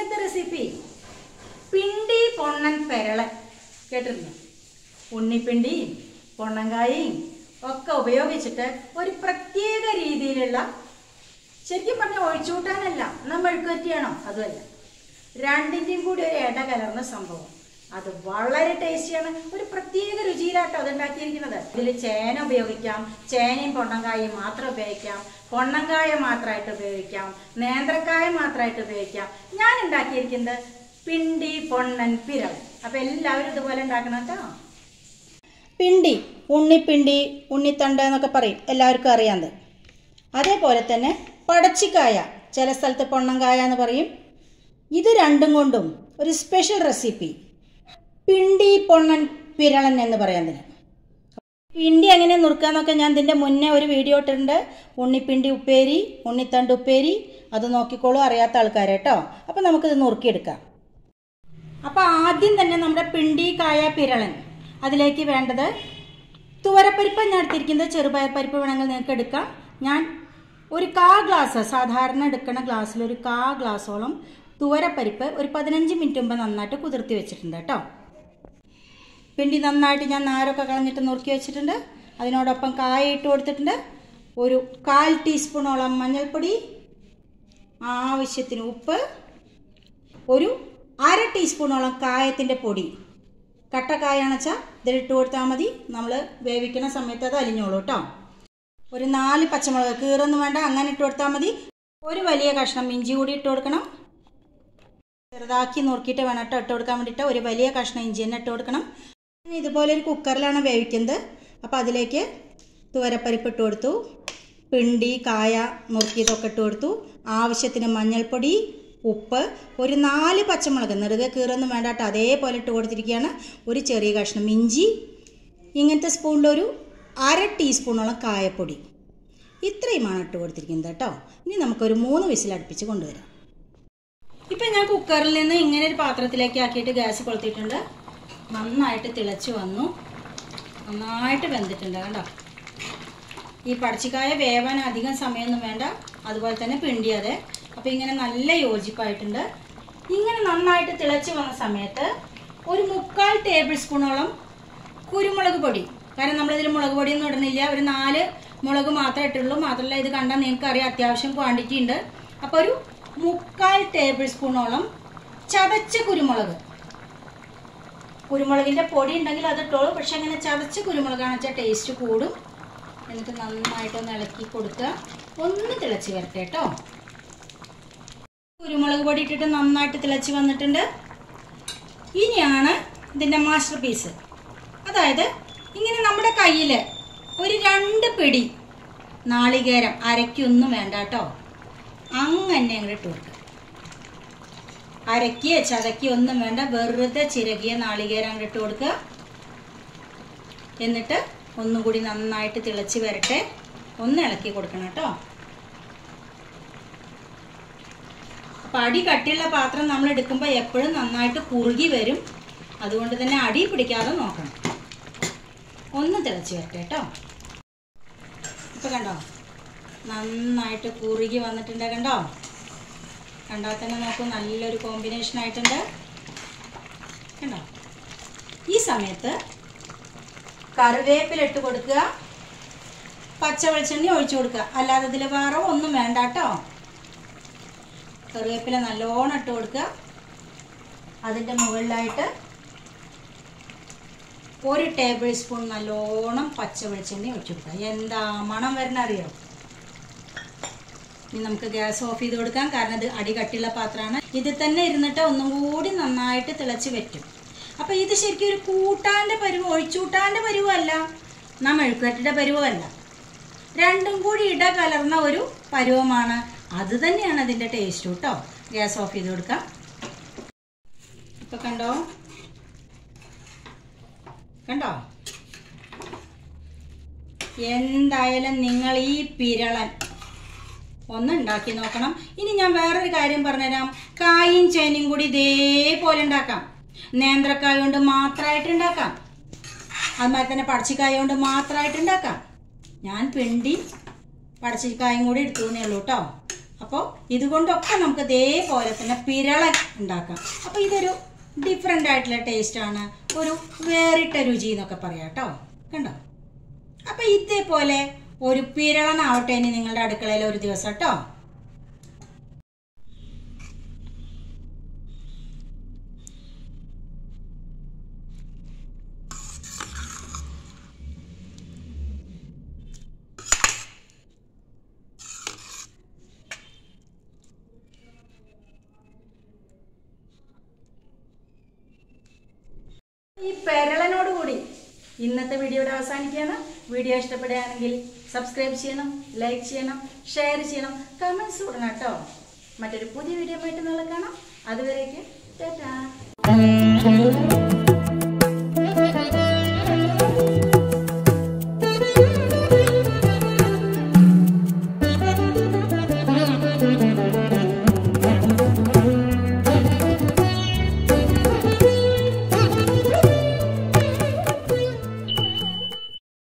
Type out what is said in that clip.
ഇന്നത്തെ റെസിപ്പി പിണ്ടി പൊണ്ണൻ പെരളൻ കേട്ടിരുന്നു ഉണ്ണിപ്പിണ്ടിയും പൊണ്ണങ്കായയും ഒക്കെ ഉപയോഗിച്ചിട്ട് ഒരു പ്രത്യേക രീതിയിലുള്ള ശരിക്കും പറഞ്ഞാൽ ഒഴിച്ചുകൂട്ടാനല്ല നമ്മൾ മെഴുക്കുവറ്റിയാണോ അതുമല്ല രണ്ടിൻ്റെയും കൂടി ഒരു ഇട കലർന്ന സംഭവം അത് വളരെ ടേസ്റ്റിയാണ് ഒരു പ്രത്യേക രുചിയിലാട്ടോ അത് ഉണ്ടാക്കിയിരിക്കുന്നത് ഇതിൽ ചേന ഉപയോഗിക്കാം ചേനയും പൊണ്ണങ്കായും മാത്രം ഉപയോഗിക്കാം പൊണ്ണങ്കായ മാത്രമായിട്ട് ഉപയോഗിക്കാം നേന്ത്രക്കായ മാത്രമായിട്ട് ഉപയോഗിക്കാം ഞാൻ ഉണ്ടാക്കിയിരിക്കുന്നത് പിണ്ടി പൊണ്ണൻ പിരൾ അപ്പൊ എല്ലാവരും ഇതുപോലെ ഉണ്ടാക്കണം കേട്ടോ പിണ്ടി ഉണ്ണിപ്പിണ്ടി ഉണ്ണിത്തണ്ട് എന്നൊക്കെ പറയും എല്ലാവർക്കും അറിയാവുന്നത് അതേപോലെ തന്നെ പടച്ചിക്കായ ചില സ്ഥലത്ത് പൊണ്ണങ്കായ എന്ന് പറയും ഇത് രണ്ടും കൊണ്ടും ഒരു സ്പെഷ്യൽ റെസിപ്പി പിണ്ടി പൊണ്ണൻ പിരളൻ എന്ന് പറയാൻ പിണ്ടി എങ്ങനെ നുറുക്കാന്നൊക്കെ ഞാൻ ഇതിൻ്റെ മുന്നേ ഒരു വീഡിയോ ഇട്ടിട്ടുണ്ട് ഉണ്ണിപ്പിണ്ടി ഉപ്പേരി ഉണ്ണിത്തണ്ട് ഉപ്പേരി അത് നോക്കിക്കോളൂ അറിയാത്ത ആൾക്കാരെ കേട്ടോ അപ്പം നമുക്കിത് നുറുക്കിയെടുക്കാം അപ്പോൾ ആദ്യം തന്നെ നമ്മുടെ പിണ്ടി കായ പിരളൻ അതിലേക്ക് വേണ്ടത് തുവരപ്പരിപ്പ് ഞാൻ എടുത്തിരിക്കുന്നത് ചെറുപയർ പരിപ്പ് വേണമെങ്കിൽ നിങ്ങൾക്ക് എടുക്കാം ഞാൻ ഒരു കാ ഗ്ലാസ് സാധാരണ എടുക്കുന്ന ഗ്ലാസ്സിൽ ഒരു കാ ഗ്ലാസോളം തുവരപ്പരിപ്പ് ഒരു പതിനഞ്ച് മിനിറ്റ് മുമ്പ് നന്നായിട്ട് കുതിർത്തി വെച്ചിട്ടുണ്ട് കേട്ടോ പിണ്ടി നന്നായിട്ട് ഞാൻ നാരൊക്കെ കളഞ്ഞിട്ട് നുറുക്കി വെച്ചിട്ടുണ്ട് അതിനോടൊപ്പം കായ ഇട്ട് കൊടുത്തിട്ടുണ്ട് ഒരു കാൽ ടീസ്പൂണോളം മഞ്ഞൾപ്പൊടി ആവശ്യത്തിന് ഉപ്പ് ഒരു അര ടീസ്പൂണോളം കായത്തിൻ്റെ പൊടി കട്ടക്കായാണെന്ന് വെച്ചാൽ ഇതിലിട്ട് കൊടുത്താൽ മതി നമ്മൾ വേവിക്കുന്ന സമയത്ത് അത് അലിഞ്ഞോളൂ കേട്ടോ ഒരു നാല് പച്ചമുളക് കീറൊന്നും വേണ്ട അങ്ങനെ ഇട്ട് കൊടുത്താൽ മതി ഒരു വലിയ കഷ്ണം ഇഞ്ചി കൂടി ഇട്ട് കൊടുക്കണം ചെറുതാക്കി നുറുക്കിയിട്ട് വേണം കേട്ടോ ഇട്ട് കൊടുക്കാൻ വേണ്ടിയിട്ട് ഒരു വലിയ കഷ്ണം ഇഞ്ചി തന്നെ ഇട്ട് കൊടുക്കണം ഇനി ഇതുപോലെ ഒരു കുക്കറിലാണ് വേവിക്കുന്നത് അപ്പോൾ അതിലേക്ക് തുവരപ്പരിപ്പ് ഇട്ട് കൊടുത്തു പിണ്ടി കായ നുറുക്കിയതൊക്കെ ഇട്ട് കൊടുത്തു ആവശ്യത്തിന് മഞ്ഞൾപ്പൊടി ഉപ്പ് ഒരു നാല് പച്ചമുളക് നെടുകെ കീറൊന്നും വേണ്ട കേട്ടോ അതേപോലെ ഇട്ട് കൊടുത്തിരിക്കുകയാണ് ഒരു ചെറിയ കഷ്ണം ഇഞ്ചി ഇങ്ങനത്തെ സ്പൂണിലൊരു അര ടീസ്പൂണോളം കായപ്പൊടി ഇത്രയുമാണ് ഇട്ട് കൊടുത്തിരിക്കുന്നത് കേട്ടോ ഇനി നമുക്കൊരു മൂന്ന് വിസിൽ അടുപ്പിച്ച് കൊണ്ടുവരാം ഇപ്പം ഞാൻ കുക്കറിൽ നിന്ന് ഇങ്ങനെ ഒരു പാത്രത്തിലേക്ക് ആക്കിയിട്ട് ഗ്യാസ് കൊളുത്തിയിട്ടുണ്ട് നന്നായിട്ട് തിളച്ച് വന്നു നന്നായിട്ട് വെന്തിട്ടുണ്ട് കണ്ടോ ഈ പടച്ചിക്കായ വേവാൻ അധികം സമയമൊന്നും വേണ്ട അതുപോലെ തന്നെ പിണ്ടി അതെ അപ്പോൾ ഇങ്ങനെ നല്ല യോജിപ്പായിട്ടുണ്ട് ഇങ്ങനെ നന്നായിട്ട് തിളച്ച് വന്ന സമയത്ത് ഒരു മുക്കാൽ ടേബിൾ സ്പൂണോളം കുരുമുളക് പൊടി കാരണം നമ്മളിതിൽ മുളക് പൊടിയൊന്നും ഇടുന്നില്ല ഒരു നാല് മുളക് മാത്രമേ ഇട്ടുള്ളൂ മാത്രമല്ല ഇത് കണ്ടാൽ നിങ്ങൾക്ക് അറിയാം അത്യാവശ്യം ക്വാണ്ടിറ്റി ഉണ്ട് അപ്പോൾ ഒരു മുക്കാൽ ടേബിൾ സ്പൂണോളം ചതച്ച കുരുമുളക് കുരുമുളകിൻ്റെ പൊടി ഉണ്ടെങ്കിൽ അത് ഇട്ടോളൂ പക്ഷെ അങ്ങനെ ചതച്ച കുരുമുളകാണ് വെച്ചാൽ ടേസ്റ്റ് കൂടും എന്നിട്ട് നന്നായിട്ടൊന്ന് ഇളക്കി കൊടുക്കുക ഒന്ന് തിളച്ച് വരട്ടെ കേട്ടോ കുരുമുളക് പൊടി ഇട്ടിട്ട് നന്നായിട്ട് തിളച്ച് വന്നിട്ടുണ്ട് ഇനിയാണ് ഇതിൻ്റെ മാസ്റ്റർ പീസ് അതായത് ഇങ്ങനെ നമ്മുടെ കയ്യിൽ ഒരു രണ്ട് പിടി നാളികേരം അരയ്ക്കൊന്നും വേണ്ട കേട്ടോ അങ്ങനെ അങ്ങോട്ട് ഇട്ട് കൊടുക്കുക അരക്കിയ ചതക്കിയ ഒന്നും വേണ്ട വെറുതെ ചിരകിയ നാളികേരം അങ്ങോട്ട് ഇട്ട് കൊടുക്കുക എന്നിട്ട് ഒന്നും കൂടി നന്നായിട്ട് തിളച്ച് വരട്ടെ ഒന്ന് ഇളക്കി കൊടുക്കണം കേട്ടോ അപ്പം അടി കട്ടിയുള്ള പാത്രം നമ്മൾ എടുക്കുമ്പോൾ എപ്പോഴും നന്നായിട്ട് കുറുകി വരും അതുകൊണ്ട് തന്നെ അടി പിടിക്കാതെ നോക്കണം ഒന്ന് തിളച്ച് വരട്ടെ കേട്ടോ ഇപ്പം കണ്ടോ നന്നായിട്ട് കുറുകി വന്നിട്ടുണ്ട് കണ്ടോ കണ്ടാൽ തന്നെ നോക്കൂ നല്ലൊരു കോമ്പിനേഷൻ ആയിട്ടുണ്ട് കണ്ടോ ഈ സമയത്ത് കറിവേപ്പില ഇട്ട് കൊടുക്കുക പച്ച വെളിച്ചെണ്ണ ഒഴിച്ചു കൊടുക്കുക അല്ലാതെ ഇതിൽ വേറെ ഒന്നും വേണ്ട കേട്ടോ കറിവേപ്പില നല്ലോണം ഇട്ട് കൊടുക്കുക അതിൻ്റെ മുകളിലായിട്ട് ഒരു ടേബിൾ സ്പൂൺ നല്ലോണം പച്ച വെളിച്ചെണ്ണ ഒഴിച്ചു കൊടുക്കുക എന്താ മണം വരണ അറിയോ ഇനി നമുക്ക് ഗ്യാസ് ഓഫ് ചെയ്ത് കൊടുക്കാം കാരണം ഇത് അടി കട്ടിയുള്ള പാത്രമാണ് ഇതിൽ തന്നെ ഇരുന്നിട്ട് ഒന്നും കൂടി നന്നായിട്ട് തിളച്ച് വറ്റും അപ്പോൾ ഇത് ശരിക്കും ഒരു കൂട്ടാൻ്റെ പരുവം ഒഴിച്ചൂട്ടാൻ്റെ പരുവമല്ല നാ മെഴുക്കുവരട്ടിയുടെ പരുവമല്ല രണ്ടും കൂടി ഇട കലർന്ന ഒരു പരുവമാണ് അത് തന്നെയാണ് അതിൻ്റെ ടേസ്റ്റ് കേട്ടോ ഗ്യാസ് ഓഫ് ചെയ്ത് കൊടുക്കാം ഇപ്പം കണ്ടോ കണ്ടോ എന്തായാലും നിങ്ങൾ ഈ പിരളൻ ഒന്ന് ഉണ്ടാക്കി നോക്കണം ഇനി ഞാൻ വേറൊരു കാര്യം പറഞ്ഞുതരാം കായും ചേനയും കൂടി ഇതേപോലെ ഉണ്ടാക്കാം നേന്ത്രക്കായ കൊണ്ട് മാത്രമായിട്ട് ഉണ്ടാക്കാം അതുമാതിരി തന്നെ പടച്ചിക്കായ കൊണ്ട് മാത്രമായിട്ട് ഉണ്ടാക്കാം ഞാൻ പിണ്ടി പടച്ചിക്കായും കൂടി എടുത്തു എന്നേ ഉള്ളൂ കേട്ടോ അപ്പോൾ ഇതുകൊണ്ടൊക്കെ നമുക്ക് ഇതേപോലെ തന്നെ പിരളൻ ഉണ്ടാക്കാം അപ്പോൾ ഇതൊരു ഡിഫറെൻ്റ് ആയിട്ടുള്ള ടേസ്റ്റാണ് ഒരു വേറിട്ട രുചി എന്നൊക്കെ പറയാം കേട്ടോ കണ്ടോ അപ്പോൾ ഇതേപോലെ ഒരു പിരളനാവട്ടെ ഇനി നിങ്ങളുടെ അടുക്കളയിൽ ഒരു ദിവസം കേട്ടോ ഈ പെരളനോട് കൂടി ഇന്നത്തെ വീഡിയോയുടെ അവസാനിക്കുകയാണ് വീഡിയോ ഇഷ്ടപ്പെടുകയാണെങ്കിൽ സബ്സ്ക്രൈബ് ചെയ്യണം ലൈക്ക് ചെയ്യണം ഷെയർ ചെയ്യണം കമൻസ് ഇടണം കേട്ടോ മറ്റൊരു പുതിയ വീഡിയോ ആയിട്ട് നാളെ കാണാം അതുവരേക്ക് ടാറ്റാ